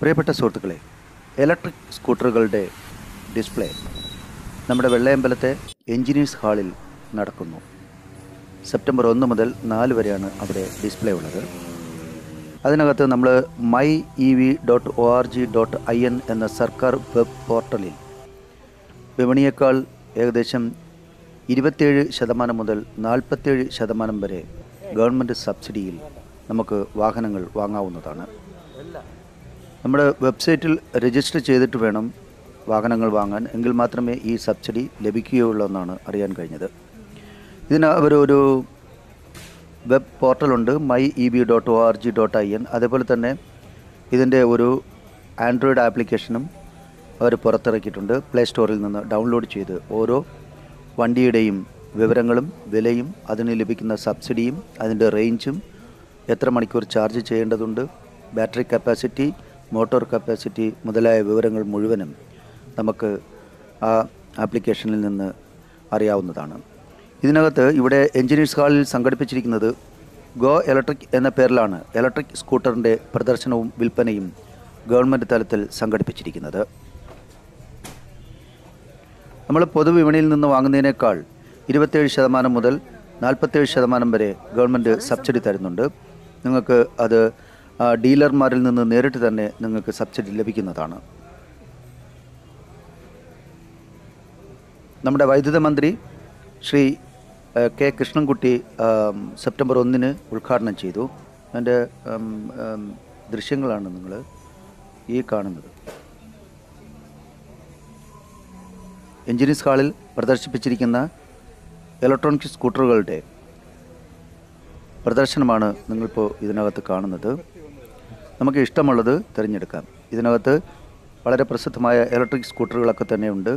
പ്രിയപ്പെട്ട സുഹൃത്തുക്കളെ electric സ്കൂട്ടറുകളുടെ display നമ്മുടെ വെള്ളയമ്പലത്തെ എഞ്ചിനീയേഴ്സ് ഹാളിൽ നടക്കുന്നു സെപ്റ്റംബർ ഒന്ന് മുതൽ നാല് വരെയാണ് അവിടെ ഡിസ്പ്ലേ ഉള്ളത് അതിനകത്ത് നമ്മൾ my E V dot O R G dot I N എന്ന സർക്കാർ വെബ് പോർട്ടലിൽ വിപണിയേക്കാൾ ഏകദേശം ഇരുപത്തേഴ് ശതമാനം മുതൽ നാൽപ്പത്തേഴ് ശതമാനം വരെ ഗവൺമെൻറ് സബ്സിഡിയിൽ നമുക്ക് വാഹനങ്ങൾ വാങ്ങാവുന്നതാണ് നമ്മുടെ വെബ്സൈറ്റിൽ രജിസ്റ്റർ ചെയ്തിട്ട് വേണം വാഹനങ്ങൾ വാങ്ങാൻ എങ്കിൽ മാത്രമേ ഈ സബ്സിഡി ലഭിക്കുകയുള്ളൂ എന്നാണ് അറിയാൻ കഴിഞ്ഞത് ഇതിന് അവർ ഒരു വെബ് പോർട്ടലുണ്ട് my E B dot O R G dot I N അതേപോലെ തന്നെ ഇതിൻ്റെ ഒരു ആൻഡ്രോയിഡ് ആപ്ലിക്കേഷനും അവർ പുറത്തിറക്കിയിട്ടുണ്ട് പ്ലേ സ്റ്റോറിൽ നിന്ന് ഡൗൺലോഡ് ചെയ്ത് ഓരോ വണ്ടിയുടെയും വിവരങ്ങളും വിലയും അതിന് ലഭിക്കുന്ന സബ്സിഡിയും അതിൻ്റെ റേഞ്ചും എത്ര മണിക്കൂർ ചാർജ് ചെയ്യേണ്ടതുണ്ട് ബാറ്ററി കപ്പാസിറ്റി മോട്ടോർ കപ്പാസിറ്റി മുതലായ വിവരങ്ങൾ മുഴുവനും നമുക്ക് ആ ആപ്ലിക്കേഷനിൽ നിന്ന് അറിയാവുന്നതാണ് ഇതിനകത്ത് ഇവിടെ എഞ്ചിനീയേഴ്സ് ഹാളിൽ സംഘടിപ്പിച്ചിരിക്കുന്നത് ഗോ ഇലക്ട്രിക് എന്ന പേരിലാണ് ഇലക്ട്രിക് സ്കൂട്ടറിൻ്റെ പ്രദർശനവും വിൽപ്പനയും ഗവൺമെൻറ് തലത്തിൽ സംഘടിപ്പിച്ചിരിക്കുന്നത് നമ്മൾ പൊതുവിപണിയിൽ നിന്ന് വാങ്ങുന്നതിനേക്കാൾ ഇരുപത്തേഴ് ശതമാനം മുതൽ നാൽപ്പത്തേഴ് ശതമാനം വരെ ഗവൺമെൻറ് സബ്സിഡി തരുന്നുണ്ട് നിങ്ങൾക്ക് അത് ആ, ഡീലർമാരിൽ നിന്ന് നേരിട്ട് തന്നെ നിങ്ങൾക്ക് സബ്സിഡി ലഭിക്കുന്നതാണ് നമ്മുടെ വൈദ്യുത മന്ത്രി ശ്രീ ആ, കെ കൃഷ്ണൻകുട്ടി ആം, സെപ്റ്റംബർ ഒന്നിന് ഉദ്ഘാടനം ചെയ്തു അതിൻ്റെ ആം, ആം, ദൃശ്യങ്ങളാണ് നിങ്ങൾ ഈ കാണുന്നത് എഞ്ചിനീയർസ് ഹാളിൽ പ്രദർശിപ്പിച്ചിരിക്കുന്ന ഇലക്ട്രോണിക് സ്കൂട്ടറുകളുടെ പ്രദർശനമാണ് നിങ്ങളിപ്പോൾ ഇതിനകത്ത് കാണുന്നത് നമുക്ക് ഇഷ്ടമുള്ളത് തിരഞ്ഞെടുക്കാം ഇതിനകത്ത് വളരെ പ്രസിദ്ധമായ ഇലക്ട്രിക് സ്കൂട്ടറുകളൊക്കെ തന്നെയുണ്ട്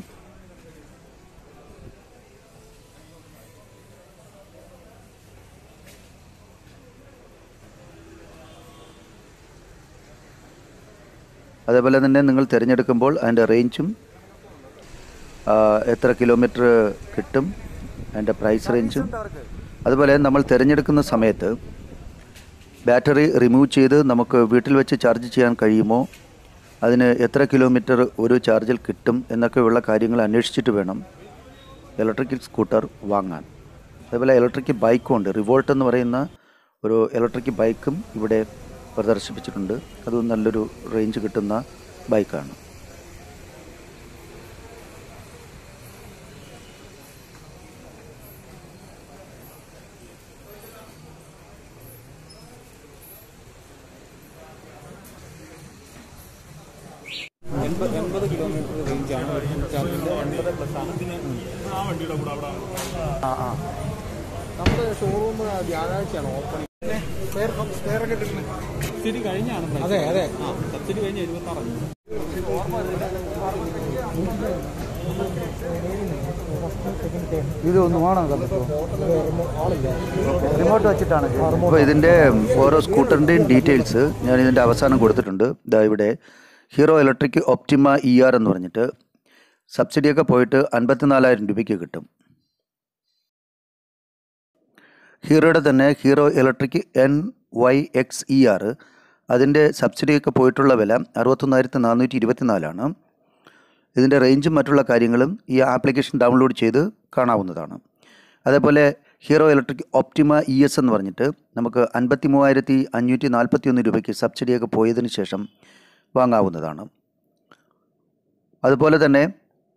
അതേപോലെ തന്നെ നിങ്ങൾ തിരഞ്ഞെടുക്കുമ്പോൾ അതിൻ്റെ റേഞ്ചും ആ, എത്ര കിലോമീറ്റർ കിട്ടും അതിൻ്റെ പ്രൈസ് റേഞ്ചും അതുപോലെ നമ്മൾ തിരഞ്ഞെടുക്കുന്ന സമയത്ത് ബാറ്ററി റിമൂവ് ചെയ്ത് നമുക്ക് വീട്ടിൽ വെച്ച് ചാർജ് ചെയ്യാൻ കഴിയുമോ അതിന് എത്ര കിലോമീറ്റർ ഒരു ചാർജിൽ കിട്ടും എന്നൊക്കെയുള്ള കാര്യങ്ങൾ അന്വേഷിച്ചിട്ട് വേണം ഇലക്ട്രിക്കൽ സ്കൂട്ടർ വാങ്ങാൻ അതേപോലെ ഇലക്ട്രിക് ബൈക്കും ഉണ്ട് റിവോൾട്ട് എന്ന് പറയുന്ന ഒരു ഇലക്ട്രിക് ബൈക്കും ഇവിടെ പ്രദർശിപ്പിച്ചിട്ടുണ്ട് അതും നല്ലൊരു റേഞ്ച് കിട്ടുന്ന ബൈക്കാണ് എൺപത് എൺപത് കിലോമീറ്റർ റേഞ്ചാണ് ചാർജിൻ്റെ എൺപത് പ്ലസ് ആണ് ആ ആ നമ്മുടെ ഷോറൂം വ്യാഴാഴ്ചയാണ് ഓപ്പണിംഗ് സബ്സിഡി കഴിഞ്ഞാണ് അതെ അതെ ആ സബ്സിഡി കഴിഞ്ഞ് എഴുപത്തി ആറ് ഇതൊന്നും വേണം റിമോട്ട് വെച്ചിട്ടാണ് അപ്പോൾ ഇതിൻ്റെ ഓരോ സ്കൂട്ടറിൻ്റെയും ഡീറ്റെയിൽസ് ഞാൻ ഇതിൻ്റെ അവസാനം കൊടുത്തിട്ടുണ്ട് ഇതാ ഇവിടെ Hero electric Optima E R എന്ന് പറഞ്ഞിട്ട് സബ്സിഡിയൊക്കെ പോയിട്ട് അൻപത്തിനാലായിരം രൂപയ്ക്ക് കിട്ടും ഹീറോയുടെ തന്നെ Hero electric N Y X E R അതിൻ്റെ സബ്സിഡിയൊക്കെ പോയിട്ടുള്ള വില അറുപത്തൊന്നായിരത്തി നാനൂറ്റി ഇരുപത്തിനാലാണ് ഇതിൻ്റെ റേഞ്ചും മറ്റുള്ള കാര്യങ്ങളും ഈ ആപ്ലിക്കേഷൻ ഡൗൺലോഡ് ചെയ്ത് കാണാവുന്നതാണ് അതേപോലെ Hero electric Optima E S എന്ന് പറഞ്ഞിട്ട് നമുക്ക് അൻപത്തി മൂവായിരത്തി അഞ്ഞൂറ്റി നാൽപ്പത്തി ഒന്ന് രൂപയ്ക്ക് സബ്സിഡിയൊക്കെ പോയതിന് ശേഷം വാങ്ങാവുന്നതാണ് അതുപോലെ തന്നെ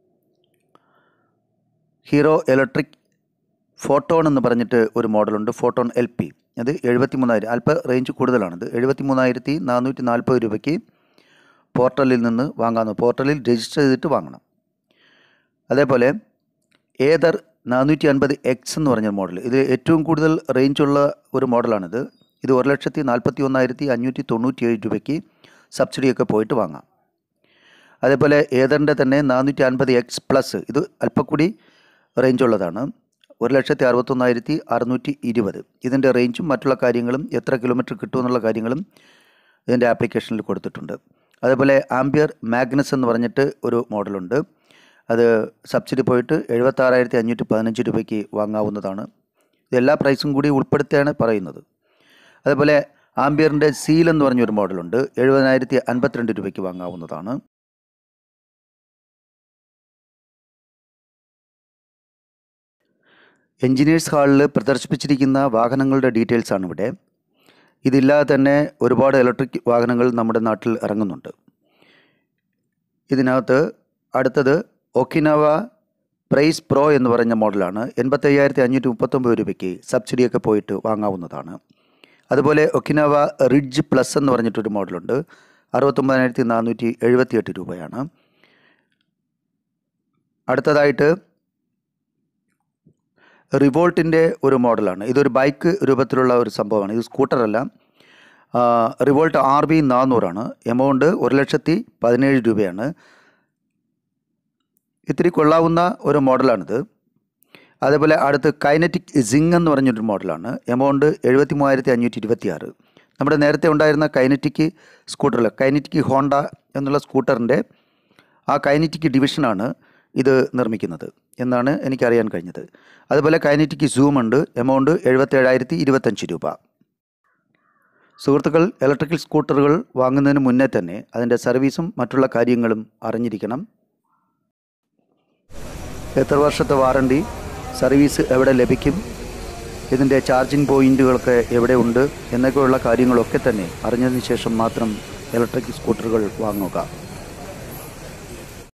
ഹീറോ ഇലക്ട്രിക് ഫോട്ടോൺ എന്ന് പറഞ്ഞിട്ട് ഒരു മോഡലുണ്ട് ഫോട്ടോൺ എൽ പി അത് എഴുപത്തി മൂന്നായിരം അല്പ റേഞ്ച് കൂടുതലാണിത് എഴുപത്തി മൂന്നായിരത്തി നാനൂറ്റി നാൽപ്പത് രൂപയ്ക്ക് പോർട്ടലിൽ നിന്ന് വാങ്ങാവുന്ന പോർട്ടലിൽ രജിസ്റ്റർ ചെയ്തിട്ട് വാങ്ങണം അതേപോലെ ഏതർ നാനൂറ്റി അൻപത് എക്സ് എന്ന് പറഞ്ഞ മോഡൽ ഇത് ഏറ്റവും കൂടുതൽ റേഞ്ചുള്ള ഒരു മോഡലാണിത് ഇത് ഒരു ലക്ഷത്തി നാൽപ്പത്തി ഒന്നായിരത്തി അഞ്ഞൂറ്റി തൊണ്ണൂറ്റി ഏഴ് രൂപയ്ക്ക് സബ്സിഡിയൊക്കെ പോയിട്ട് വാങ്ങാം അതേപോലെ ഏതറിൻ്റെ തന്നെ നാനൂറ്റി അൻപത് എക്സ് പ്ലസ് ഇത് അല്പക്കൂടി റേഞ്ചുള്ളതാണ് ഒരു ലക്ഷത്തി അറുപത്തൊന്നായിരത്തി അറുന്നൂറ്റി ഇരുപത് ഇതിൻ്റെ റേഞ്ചും മറ്റുള്ള കാര്യങ്ങളും എത്ര കിലോമീറ്റർ കിട്ടുമെന്നുള്ള കാര്യങ്ങളും ഇതിൻ്റെ ആപ്ലിക്കേഷനിൽ കൊടുത്തിട്ടുണ്ട് അതേപോലെ ആംബിയർ മാഗ്നസ് എന്ന് പറഞ്ഞിട്ട് ഒരു മോഡലുണ്ട് അത് സബ്സിഡി പോയിട്ട് എഴുപത്താറായിരത്തി അഞ്ഞൂറ്റി പതിനഞ്ച് രൂപയ്ക്ക് വാങ്ങാവുന്നതാണ് ഇതെല്ലാ പ്രൈസും കൂടി ഉൾപ്പെടുത്തിയാണ് പറയുന്നത് അതേപോലെ ആംബിയറിൻ്റെ സീൽ എന്ന് പറഞ്ഞൊരു മോഡലുണ്ട് എഴുപതിനായിരത്തി അൻപത്തിരണ്ട് രൂപയ്ക്ക് വാങ്ങാവുന്നതാണ് എഞ്ചിനീയേഴ്സ് ഹാളിൽ പ്രദർശിപ്പിച്ചിരിക്കുന്ന വാഹനങ്ങളുടെ ഡീറ്റെയിൽസ് ആണ് ഇവിടെ ഇതില്ലാതെ തന്നെ ഒരുപാട് ഇലക്ട്രിക് വാഹനങ്ങൾ നമ്മുടെ നാട്ടിൽ ഇറങ്ങുന്നുണ്ട് ഇതിനകത്ത് അടുത്തത് ഒക്കിനവ പ്രൈസ് പ്രോ എന്ന് പറഞ്ഞ മോഡലാണ് എൺപത്തയ്യായിരത്തി അഞ്ഞൂറ്റി മുപ്പത്തൊമ്പത് രൂപയ്ക്ക് സബ്സിഡിയൊക്കെ പോയിട്ട് വാങ്ങാവുന്നതാണ് അതുപോലെ ഒക്കിനവ റിഡ്ജ് പ്ലസ് എന്ന് പറഞ്ഞിട്ടൊരു മോഡലുണ്ട് അറുപത്തൊമ്പതിനായിരത്തി നാനൂറ്റി എഴുപത്തിയെട്ട് രൂപയാണ് അടുത്തതായിട്ട് റിവോൾട്ടിൻ്റെ ഒരു മോഡലാണ് ഇതൊരു ബൈക്ക് രൂപത്തിലുള്ള ഒരു സംഭവമാണ് ഇത് സ്കൂട്ടറല്ല റിവോൾട്ട് ആർ ബി നാനൂറാണ് എമൗണ്ട് ഒരു ലക്ഷത്തി പതിനേഴ് രൂപയാണ് ഇത്തിരി കൊള്ളാവുന്ന ഒരു മോഡലാണിത് അതേപോലെ അടുത്ത് കൈനറ്റിക് സിങ് എന്ന് പറഞ്ഞൊരു മോഡലാണ് എമൗണ്ട് എഴുപത്തി മൂവായിരത്തി അഞ്ഞൂറ്റി ഇരുപത്തി ആറ് നമ്മുടെ നേരത്തെ ഉണ്ടായിരുന്ന കൈനറ്റിക് സ്കൂട്ടറിൽ കൈനറ്റിക് ഹോണ്ട എന്നുള്ള സ്കൂട്ടറിൻ്റെ ആ കൈനറ്റിക് ഡിവിഷനാണ് ഇത് നിർമ്മിക്കുന്നത് എന്നാണ് എനിക്കറിയാൻ കഴിഞ്ഞത് അതുപോലെ കൈനറ്റിക് സൂം ഉണ്ട് എമൗണ്ട് എഴുപത്തേഴായിരത്തി ഇരുപത്തഞ്ച് രൂപ സുഹൃത്തുക്കൾ ഇലക്ട്രിക്കൽ സ്കൂട്ടറുകൾ വാങ്ങുന്നതിന് മുന്നേ തന്നെ അതിൻ്റെ സർവീസും മറ്റുള്ള കാര്യങ്ങളും അറിഞ്ഞിരിക്കണം എത്ര വർഷത്തെ വാറണ്ടി സർവീസ് എവിടെ ലഭിക്കും ഇതിൻ്റെ ചാർജിങ് പോയിൻറ്റുകളൊക്കെ എവിടെ ഉണ്ട് എന്നൊക്കെയുള്ള കാര്യങ്ങളൊക്കെ തന്നെ അറിഞ്ഞതിന് ശേഷം മാത്രം ഇലക്ട്രിക് സ്കൂട്ടറുകൾ വാങ്ങുക